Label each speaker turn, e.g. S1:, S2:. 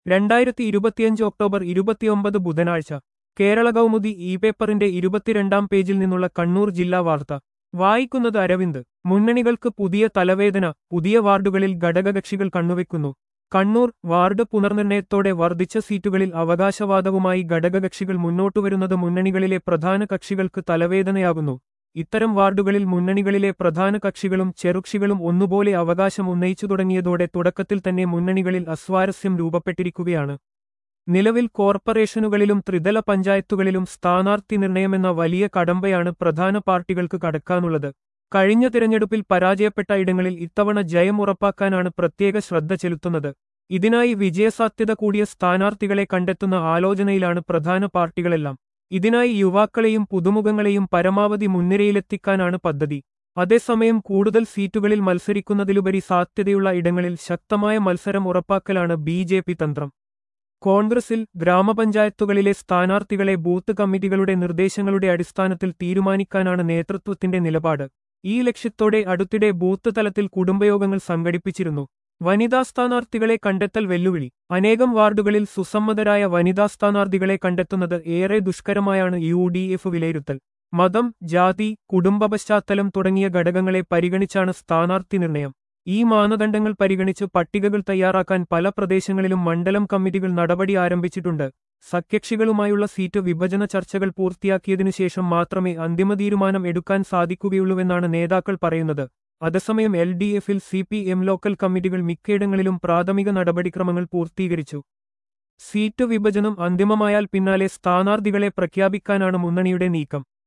S1: രണ്ടായിരത്തി ഇരുപത്തിയഞ്ച് ഒക്ടോബർ ഇരുപത്തിയൊമ്പത് ബുധനാഴ്ച കേരള കൗമുദി ഇ പേപ്പറിന്റെ ഇരുപത്തിരണ്ടാം പേജിൽ നിന്നുള്ള കണ്ണൂർ ജില്ലാ വാർത്ത വായിക്കുന്നത് അരവിന്ദ് മുന്നണികൾക്ക് പുതിയ തലവേദന പുതിയ വാർഡുകളിൽ ഘടകകക്ഷികൾ കണ്ണുവെക്കുന്നു കണ്ണൂർ വാർഡ് പുനർനിർണയത്തോടെ വർദ്ധിച്ച സീറ്റുകളിൽ അവകാശവാദവുമായി ഘടകകക്ഷികൾ മുന്നോട്ടുവരുന്നത് മുന്നണികളിലെ പ്രധാന കക്ഷികൾക്ക് തലവേദനയാകുന്നു ഇത്തരം വാർഡുകളിൽ മുന്നണികളിലെ പ്രധാന കക്ഷികളും ചെറുകക്ഷികളും ഒന്നുപോലെ അവകാശം ഉന്നയിച്ചു തുടങ്ങിയതോടെ തുടക്കത്തിൽ തന്നെ മുന്നണികളിൽ അസ്വാരസ്യം രൂപപ്പെട്ടിരിക്കുകയാണ് നിലവിൽ കോർപ്പറേഷനുകളിലും ത്രിതല പഞ്ചായത്തുകളിലും സ്ഥാനാർത്ഥി നിർണയമെന്ന വലിയ കടമ്പയാണ് പ്രധാന പാർട്ടികൾക്ക് കടക്കാനുള്ളത് കഴിഞ്ഞ തിരഞ്ഞെടുപ്പിൽ പരാജയപ്പെട്ട ഇടങ്ങളിൽ ഇത്തവണ ജയം ഉറപ്പാക്കാനാണ് പ്രത്യേക ശ്രദ്ധ ചെലുത്തുന്നത് ഇതിനായി വിജയസാധ്യത കൂടിയ സ്ഥാനാർത്ഥികളെ കണ്ടെത്തുന്ന ആലോചനയിലാണ് പ്രധാന പാർട്ടികളെല്ലാം ഇതിനായി യുവാക്കളെയും പുതുമുഖങ്ങളെയും പരമാവധി മുൻനിരയിലെത്തിക്കാനാണ് പദ്ധതി അതേസമയം കൂടുതൽ സീറ്റുകളിൽ മത്സരിക്കുന്നതിലുപരി സാധ്യതയുള്ള ഇടങ്ങളിൽ ശക്തമായ മത്സരം ഉറപ്പാക്കലാണ് ബി തന്ത്രം കോൺഗ്രസിൽ ഗ്രാമപഞ്ചായത്തുകളിലെ സ്ഥാനാർത്ഥികളെ ബൂത്ത് കമ്മിറ്റികളുടെ നിർദ്ദേശങ്ങളുടെ അടിസ്ഥാനത്തിൽ തീരുമാനിക്കാനാണ് നേതൃത്വത്തിന്റെ നിലപാട് ഈ ലക്ഷ്യത്തോടെ അടുത്തിടെ ബൂത്ത് തലത്തിൽ കുടുംബയോഗങ്ങൾ സംഘടിപ്പിച്ചിരുന്നു വനിതാ സ്ഥാനാർത്ഥികളെ കണ്ടെത്തൽ വെല്ലുവിളി അനേകം വാർഡുകളിൽ സുസമ്മതരായ വനിതാ സ്ഥാനാർത്ഥികളെ കണ്ടെത്തുന്നത് ഏറെ ദുഷ്കരമായാണ് യു ഡി എഫ് വിലയിരുത്തൽ മതം ജാതി കുടുംബ പശ്ചാത്തലം തുടങ്ങിയ ഘടകങ്ങളെ പരിഗണിച്ചാണ് സ്ഥാനാർത്ഥി നിർണയം ഈ മാനദണ്ഡങ്ങൾ പരിഗണിച്ച് പട്ടികകൾ തയ്യാറാക്കാൻ പല പ്രദേശങ്ങളിലും മണ്ഡലം കമ്മിറ്റികൾ നടപടി ആരംഭിച്ചിട്ടുണ്ട് സഖ്യകക്ഷികളുമായുള്ള സീറ്റ് വിഭജന ചർച്ചകൾ പൂർത്തിയാക്കിയതിനു ശേഷം മാത്രമേ അന്തിമ തീരുമാനം എടുക്കാൻ സാധിക്കുകയുള്ളൂവെന്നാണ് നേതാക്കൾ പറയുന്നത് അതേസമയം എൽ ഡി എഫിൽ സി പി എം ലോക്കൽ കമ്മിറ്റികൾ മിക്കയിടങ്ങളിലും പ്രാഥമിക നടപടിക്രമങ്ങൾ പൂർത്തീകരിച്ചു സീറ്റ് വിഭജനം അന്തിമമായാൽ പിന്നാലെ സ്ഥാനാർത്ഥികളെ പ്രഖ്യാപിക്കാനാണ് മുന്നണിയുടെ നീക്കം